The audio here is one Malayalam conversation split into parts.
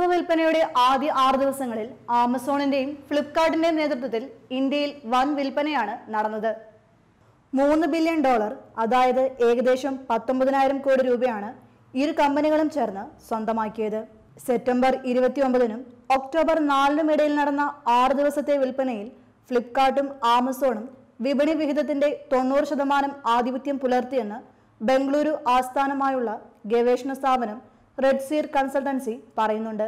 വിൽപ്പനയുടെ ആദ്യ ആറ് ദിവസങ്ങളിൽ ആമസോണിന്റെയും ഫ്ലിപ്കാർട്ടിന്റെയും നേതൃത്വത്തിൽ ഇന്ത്യയിൽ വൻ വിൽപ്പനയാണ് നടന്നത് മൂന്ന് ബില്യൺ ഡോളർ അതായത് ഏകദേശം പത്തൊമ്പതിനായിരം കോടി രൂപയാണ് ഇരു കമ്പനികളും ചേർന്ന് സ്വന്തമാക്കിയത് സെപ്റ്റംബർ ഇരുപത്തിയൊമ്പതിനും ഒക്ടോബർ നാലിനും ഇടയിൽ നടന്ന ആറ് ദിവസത്തെ വിൽപ്പനയിൽ ഫ്ലിപ്കാർട്ടും ആമസോണും വിപണി വിഹിതത്തിന്റെ തൊണ്ണൂറ് ശതമാനം ആധിപത്യം പുലർത്തിയെന്ന് ബംഗളൂരു ആസ്ഥാനമായുള്ള ഗവേഷണ സ്ഥാപനം റെഡ് സീർ കൺസൾട്ടൻസി പറയുന്നുണ്ട്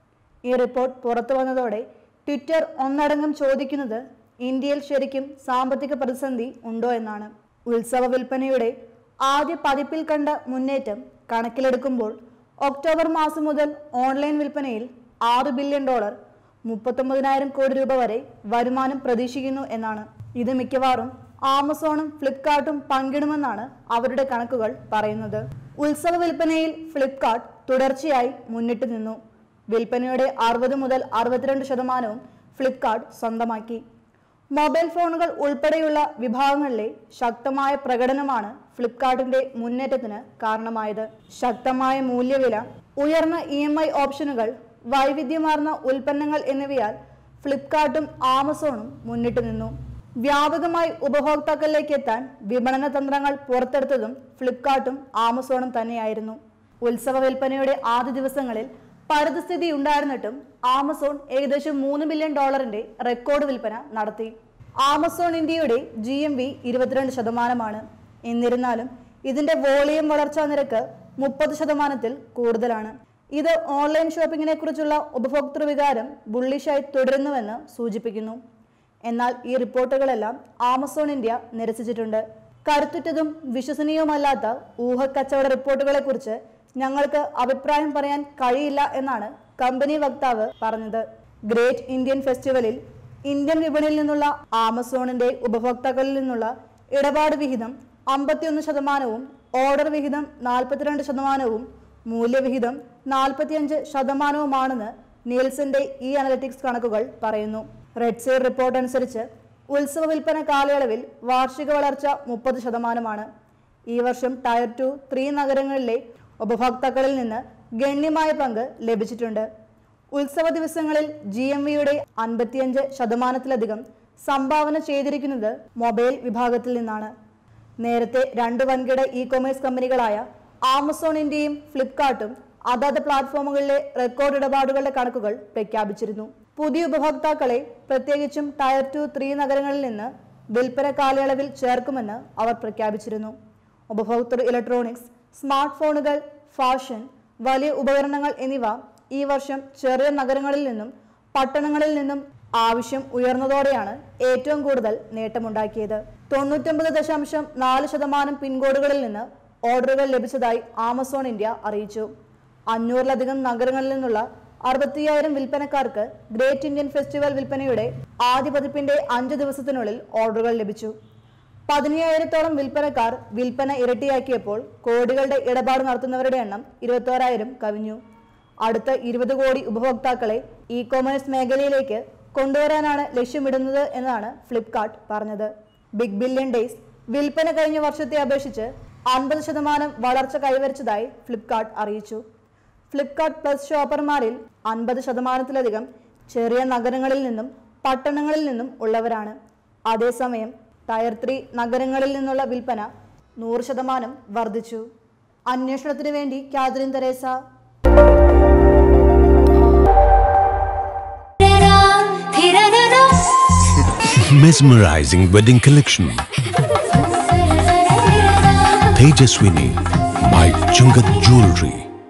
ഈ റിപ്പോർട്ട് പുറത്തു വന്നതോടെ ട്വിറ്റർ ഒന്നടങ്കം ചോദിക്കുന്നത് ഇന്ത്യയിൽ ശരിക്കും സാമ്പത്തിക പ്രതിസന്ധി ഉണ്ടോ എന്നാണ് ഉത്സവ വിൽപ്പനയുടെ ആദ്യ പതിപ്പിൽ കണ്ട മുന്നേറ്റം കണക്കിലെടുക്കുമ്പോൾ ഒക്ടോബർ മാസം മുതൽ ഓൺലൈൻ വിൽപ്പനയിൽ ആറ് ബില്യൺ ഡോളർ മുപ്പത്തൊമ്പതിനായിരം കോടി രൂപ വരെ വരുമാനം പ്രതീക്ഷിക്കുന്നു എന്നാണ് ഇത് മിക്കവാറും ആമസോണും ഫ്ലിപ്കാർട്ടും പങ്കിടുമെന്നാണ് അവരുടെ കണക്കുകൾ പറയുന്നത് ഉത്സവ വിൽപ്പനയിൽ ഫ്ലിപ്കാർട്ട് തുടർച്ചയായി മുന്നിട്ട് നിന്നു വിൽപ്പനയുടെ അറുപത് മുതൽ അറുപത്തിരണ്ട് ശതമാനവും ഫ്ലിപ്കാർട്ട് സ്വന്തമാക്കി മൊബൈൽ ഫോണുകൾ ഉൾപ്പെടെയുള്ള വിഭാഗങ്ങളിലെ ശക്തമായ പ്രകടനമാണ് ഫ്ലിപ്കാർട്ടിന്റെ മുന്നേറ്റത്തിന് കാരണമായത് ശക്തമായ മൂല്യവില ഉയർന്ന ഇ എം ഐ ഓപ്ഷനുകൾ വൈവിധ്യമാർന്ന ഉൽപ്പന്നങ്ങൾ എന്നിവയാൽ ഫ്ലിപ്കാർട്ടും ആമസോണും മുന്നിട്ട് നിന്നു വ്യാപകമായി ഉപഭോക്താക്കളിലേക്ക് എത്താൻ വിപണന തന്ത്രങ്ങൾ പുറത്തെടുത്തതും ഫ്ലിപ്കാർട്ടും ആമസോണും തന്നെയായിരുന്നു ഉത്സവ വിൽപ്പനയുടെ ആദ്യ ദിവസങ്ങളിൽ പരിതസ്ഥിതി ഉണ്ടായിരുന്നിട്ടും ആമസോൺ ഏകദേശം മൂന്ന് ബില്യൺ ഡോളറിന്റെ റെക്കോർഡ് വിൽപ്പന നടത്തി ആമസോൺ ഇന്ത്യയുടെ ജി എം വി ഇരുപത്തിരണ്ട് ശതമാനമാണ് എന്നിരുന്നാലും ഇതിന്റെ വോളിയം വളർച്ചാ നിരക്ക് മുപ്പത് ശതമാനത്തിൽ കൂടുതലാണ് ഇത് ഓൺലൈൻ ഷോപ്പിങ്ങിനെ കുറിച്ചുള്ള ഉപഭോക്തൃ വികാരം ബുള്ളിഷായി തുടരുന്നുവെന്ന് സൂചിപ്പിക്കുന്നു എന്നാൽ ഈ റിപ്പോർട്ടുകളെല്ലാം ആമസോൺ ഇന്ത്യ നിരസിച്ചിട്ടുണ്ട് കരുത്തുറ്റതും വിശ്വസനീയവുമല്ലാത്ത ഊഹക്കച്ചവട റിപ്പോർട്ടുകളെ കുറിച്ച് ഞങ്ങൾക്ക് അഭിപ്രായം പറയാൻ കഴിയില്ല എന്നാണ് കമ്പനി വക്താവ് പറഞ്ഞത് ഗ്രേറ്റ് ഇന്ത്യൻ ഫെസ്റ്റിവലിൽ ഇന്ത്യൻ വിപണിയിൽ നിന്നുള്ള ആമസോണിന്റെ ഉപഭോക്താക്കളിൽ നിന്നുള്ള ഇടപാട് വിഹിതം അമ്പത്തിയൊന്ന് ശതമാനവും ഓർഡർ വിഹിതം നാൽപ്പത്തിരണ്ട് ശതമാനവും മൂല്യവിഹിതം നാൽപ്പത്തിയഞ്ച് ശതമാനവുമാണെന്ന് നിൽസന്റെ ഈ അനലറ്റിക്സ് കണക്കുകൾ പറയുന്നു റെഡ് സീർ റിപ്പോർട്ട് അനുസരിച്ച് ഉത്സവ വിൽപ്പന കാലയളവിൽ വാർഷിക വളർച്ച മുപ്പത് ശതമാനമാണ് ഈ വർഷം ടയർ ടു ത്രീ നഗരങ്ങളിലെ ഉപഭോക്താക്കളിൽ നിന്ന് ഗണ്യമായ പങ്ക് ലഭിച്ചിട്ടുണ്ട് ഉത്സവ ദിവസങ്ങളിൽ ജി എം വിയുടെ അൻപത്തിയഞ്ച് ശതമാനത്തിലധികം സംഭാവന ചെയ്തിരിക്കുന്നത് മൊബൈൽ വിഭാഗത്തിൽ നിന്നാണ് നേരത്തെ രണ്ട് വൻകിട ഇ കൊമേഴ്സ് കമ്പനികളായ ആമസോൺ ഇന്ത്യയും ഫ്ലിപ്കാർട്ടും അതാത് പ്ലാറ്റ്ഫോമുകളിലെ റെക്കോർഡ് ഇടപാടുകളുടെ കണക്കുകൾ പ്രഖ്യാപിച്ചിരുന്നു പുതിയ ഉപഭോക്താക്കളെ പ്രത്യേകിച്ചും ടയർ ടു ത്രീ നഗരങ്ങളിൽ നിന്ന് വിൽപ്പന കാലയളവിൽ ചേർക്കുമെന്ന് അവർ പ്രഖ്യാപിച്ചിരുന്നു ഉപഭോക്തൃ ഇലക്ട്രോണിക്സ് സ്മാർട്ട് ഫോണുകൾ ഫാഷൻ വലിയ ഉപകരണങ്ങൾ എന്നിവ ഈ വർഷം ചെറിയ നഗരങ്ങളിൽ നിന്നും പട്ടണങ്ങളിൽ നിന്നും ആവശ്യം ഉയർന്നതോടെയാണ് ഏറ്റവും കൂടുതൽ നേട്ടമുണ്ടാക്കിയത് തൊണ്ണൂറ്റൊമ്പത് ദശാംശം നാല് ശതമാനം പിൻകോഡുകളിൽ നിന്ന് ഓർഡറുകൾ ലഭിച്ചതായി ആമസോൺ ഇന്ത്യ അറിയിച്ചു അഞ്ഞൂറിലധികം നഗരങ്ങളിൽ നിന്നുള്ള അറുപത്തിയായിരം വിൽപ്പനക്കാർക്ക് ഗ്രേറ്റ് ഇന്ത്യൻ ഫെസ്റ്റിവൽ വിൽപ്പനയുടെ ആദ്യ പതിപ്പിന്റെ അഞ്ച് ദിവസത്തിനുള്ളിൽ ഓർഡറുകൾ ലഭിച്ചു പതിനയ്യായിരത്തോളം വിൽപ്പനക്കാർ വിൽപ്പന ഇരട്ടിയാക്കിയപ്പോൾ കോടികളുടെ ഇടപാട് നടത്തുന്നവരുടെ എണ്ണം ഇരുപത്തോരായിരം കവിഞ്ഞു അടുത്ത ഇരുപത് കോടി ഉപഭോക്താക്കളെ ഇ കൊമേഴ്സ് മേഖലയിലേക്ക് കൊണ്ടുവരാനാണ് ലക്ഷ്യമിടുന്നത് എന്നാണ് ഫ്ലിപ്കാർട്ട് പറഞ്ഞത് ബിഗ് ബില്യൺ ഡേയ്സ് വിൽപ്പന കഴിഞ്ഞ വർഷത്തെ അപേക്ഷിച്ച് അൻപത് ശതമാനം വളർച്ച കൈവരിച്ചതായി ഫ്ലിപ്കാർട്ട് അറിയിച്ചു ഫ്ലിപ്കാർട്ട് പ്ലസ് ഷോപ്പർമാരിൽ അൻപത് ശതമാനത്തിലധികം ചെറിയ നഗരങ്ങളിൽ നിന്നും പട്ടണങ്ങളിൽ നിന്നും ഉള്ളവരാണ് അതേസമയം ടയർ ത്രീ നഗരങ്ങളിൽ നിന്നുള്ള വിൽപ്പന നൂറ് ശതമാനം വർദ്ധിച്ചു അന്വേഷണത്തിനു വേണ്ടി Catherine Theresa mesmerizing wedding collection. Tejaswini by Chungat Jewelry.